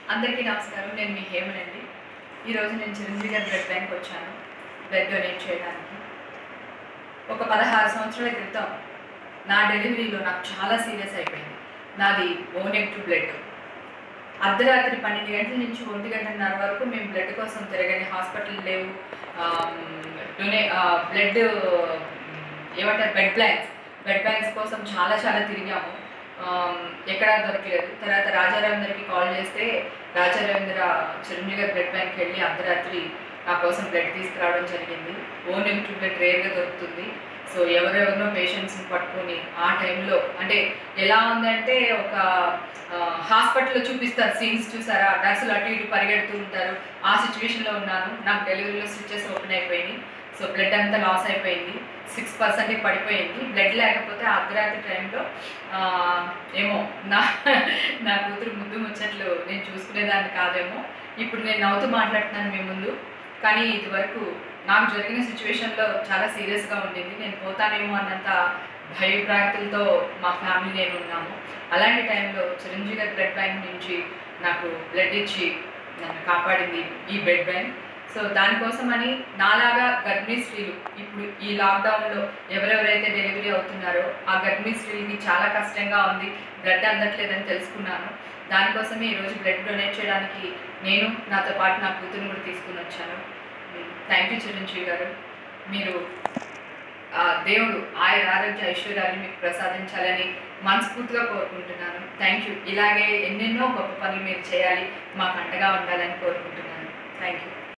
అందరికీ నమస్కారం నేను మీ హేమన్ అండి ఈరోజు నేను చిరంజీవి గారి బ్లడ్ బ్యాంక్ వచ్చాను బ్లడ్ డొనేట్ చేయడానికి ఒక పదహారు సంవత్సరాల క్రితం నా డెలివరీలో నాకు చాలా సీరియస్ అయిపోయింది నాది ఓ నెగిటివ్ బ్లడ్ అర్ధరాత్రి పన్నెండు గంటల నుంచి ఒంటి గంటన్నర వరకు మేము బ్లడ్ కోసం తిరగని హాస్పిటల్ లేవు డొనే బ్లడ్ ఏమంటారు బెడ్ బ్లాంక్స్ బెడ్ బ్యాంక్స్ కోసం చాలా చాలా తిరిగాము ఆమ్, ఎక్కడా దొరకలేదు తర్వాత రాజారవీంద్రకి కాల్ చేస్తే రాజారవీంద్ర చిరంజీవి గారి బ్లడ్ బ్యాంక్కి వెళ్ళి అర్ధరాత్రి నా కోసం బ్లడ్ తీసుకురావడం జరిగింది ఓ నెగిటివ్ బ్లడ్ రేర్గా దొరుకుతుంది సో ఎవరెవరినో పేషెంట్స్ని పట్టుకొని ఆ టైంలో అంటే ఎలా ఉందంటే ఒక హాస్పిటల్లో చూపిస్తారు సీన్స్ చూసారా నర్సులు అటు ఇటు పరిగెడుతూ ఉంటారు ఆ సిచ్యువేషన్లో ఉన్నాను నాకు డెలివరీలో స్విచ్చెస్ ఓపెన్ అయిపోయినాయి సో బ్లడ్ అంతా లాస్ అయిపోయింది సిక్స్ పర్సెంట్ పడిపోయింది బ్లడ్ లేకపోతే ఆ అర్ధరాత్రి టైంలో ఆ, ఏమో నా నా కూతురు ముద్దు ముచ్చట్లు నేను చూసుకునేదాన్ని కాదేమో ఇప్పుడు నేను నవ్వుతూ మాట్లాడుతున్నాను మీ ముందు కానీ ఇది వరకు నాకు జరిగిన సిచ్యువేషన్లో చాలా సీరియస్గా ఉండింది నేను పోతానేమో అన్నంత భయభ్రాంతులతో మా ఫ్యామిలీ నేను ఉన్నాము అలాంటి టైంలో చిరంజీవి గారి బ్లడ్ బ్యాంక్ నుంచి నాకు బ్లడ్ ఇచ్చి నన్ను కాపాడింది ఈ బ్లడ్ బ్యాంక్ సో దానికోసమని నాలాగా గర్భిణీ స్త్రీలు ఇప్పుడు ఈ లాక్డౌన్లో ఎవరెవరైతే డెలివరీ అవుతున్నారో ఆ గర్భిణీ స్త్రీలకి చాలా కష్టంగా ఉంది బ్లడ్ అందట్లేదని తెలుసుకున్నాను దానికోసమే ఈరోజు బ్లడ్ డొనేట్ చేయడానికి నేను నాతో పాటు నా కూతురుని కూడా తీసుకుని వచ్చాను థ్యాంక్ యూ చిరంజీవి గారు మీరు ఆ దేవుడు ఆయన ఆరోగ్య ఐశ్వర్యాన్ని మీకు ప్రసాదించాలని మనస్ఫూర్తిగా కోరుకుంటున్నాను థ్యాంక్ యూ ఇలాగే ఎన్నెన్నో గొప్ప పనులు మీరు చేయాలి మాకు అంటగా ఉండాలని కోరుకుంటున్నాను థ్యాంక్ యూ